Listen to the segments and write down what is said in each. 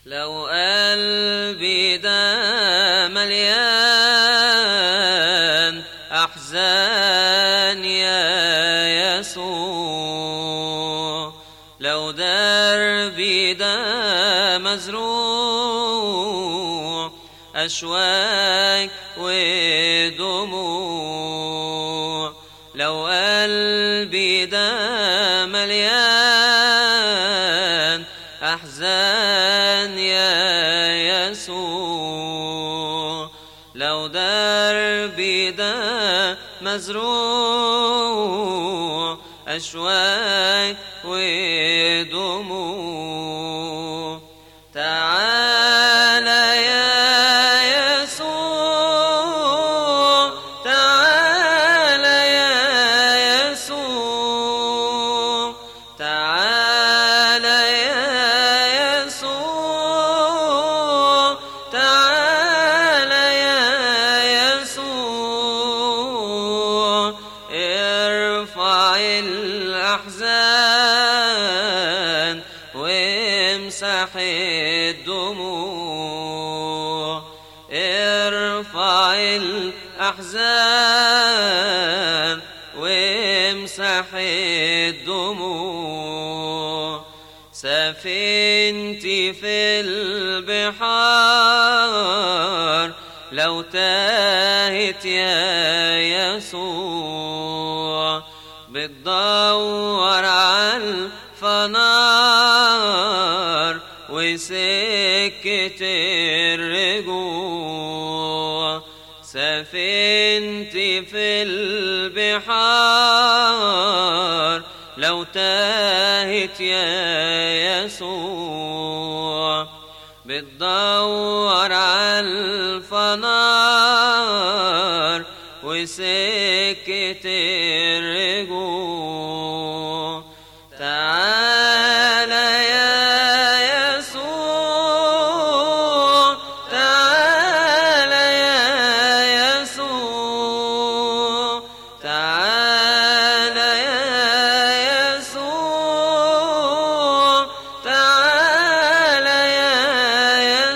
لو قلبي ده مليان أحزان يا يسوع لو دربي ده مزروع أشواك ودموع لو قلبي ده مليان أحزان يا يسوع لو دربي ده مزروع أشواك ودموع تعالى يا يسوع تعالى يا يسوع تعالى يا يسوع تعالى يا يسوع ارفع الأحزان وامسح الدموع ارفع الأحزان وامسح الدموع سفينتي في البحار لو تاهت يا يسوع بتدور على الفنار وسكة الرجوع سفينتي في البحار لو تاهت يا يسوع بتدور على الفنار وسكة الرجوع تعالى يا يسوع تعالى يا يسوع تعالى يا يسوع تعالى يا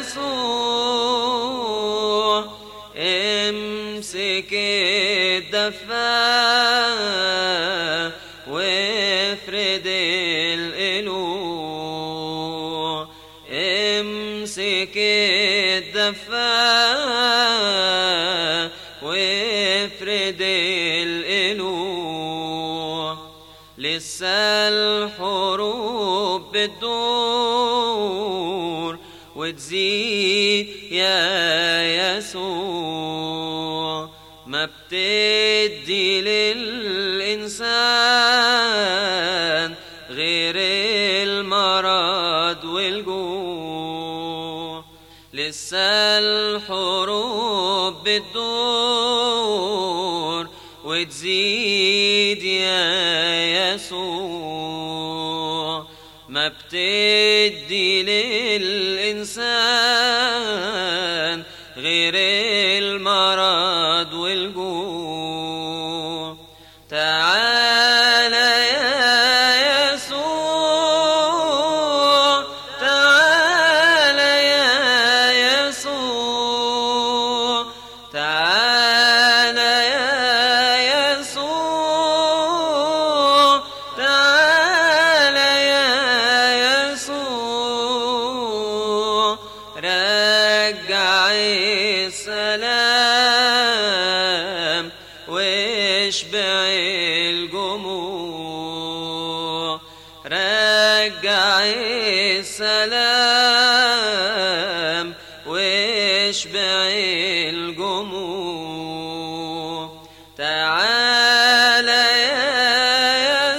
يسوع امسك الدفا وافرد القلوع امسك الدفا وافرد القلوع لسه الحروب بتدور وتزيد يا يسوع ما بتدي للإنسان غير المرض والجوع لسه الحروب بتدور وتزيد يا يسوع ما بتدي للإنسان غير المرض والجوع تعالى يا يسوع تعالى يا يسوع تعالى يا يسوع تعالى يا يسوع رجع السلام واشبع الجموع رجع السلام واشبع الجموع تعالى يا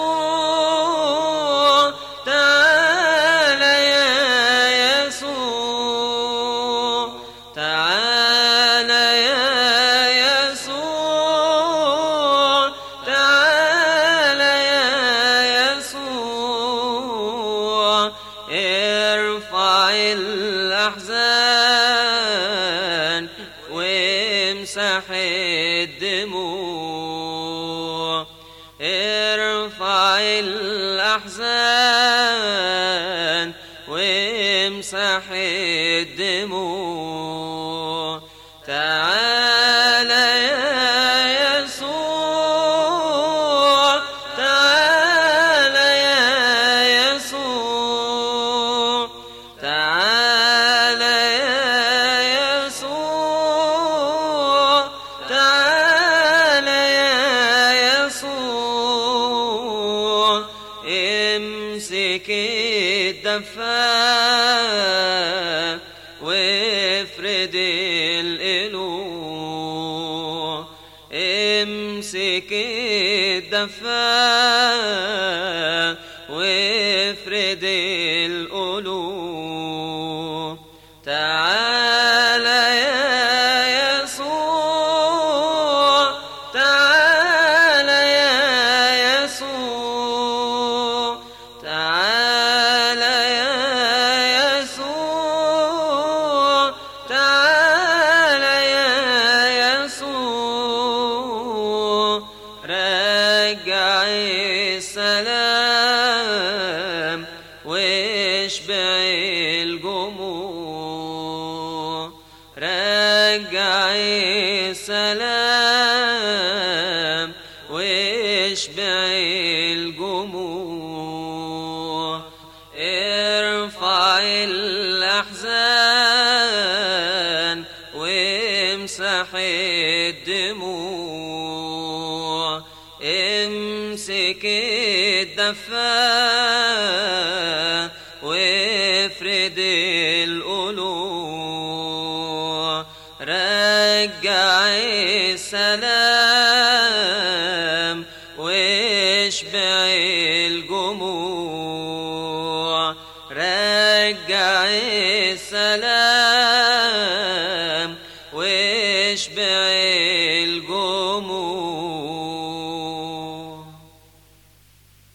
يسوع تعالى يا يسوع تعالى يا يسوع تعالى يا يسوع ارفع الأحزان وامسح الدموع ارفع الأحزان وامسح وامسح الدموع تعالى يا يسوع تعالى يا يسوع تعالى يا يسوع تعالى يا يسوع امسك الدفا وافرد القلوع امسك الدفا وافرد القلوب تعالى يا يسوع تعالى يا يسوع تعالى يا يسوع تعالى يا يسوع رجع السلام واشبع الجموع رجع السلام واشبع الجموع ارفع الأحزان وامسح الدموع امسك الدفا وافرد القلوع رجع السلام واشبع الجموع رجع السلام واشبع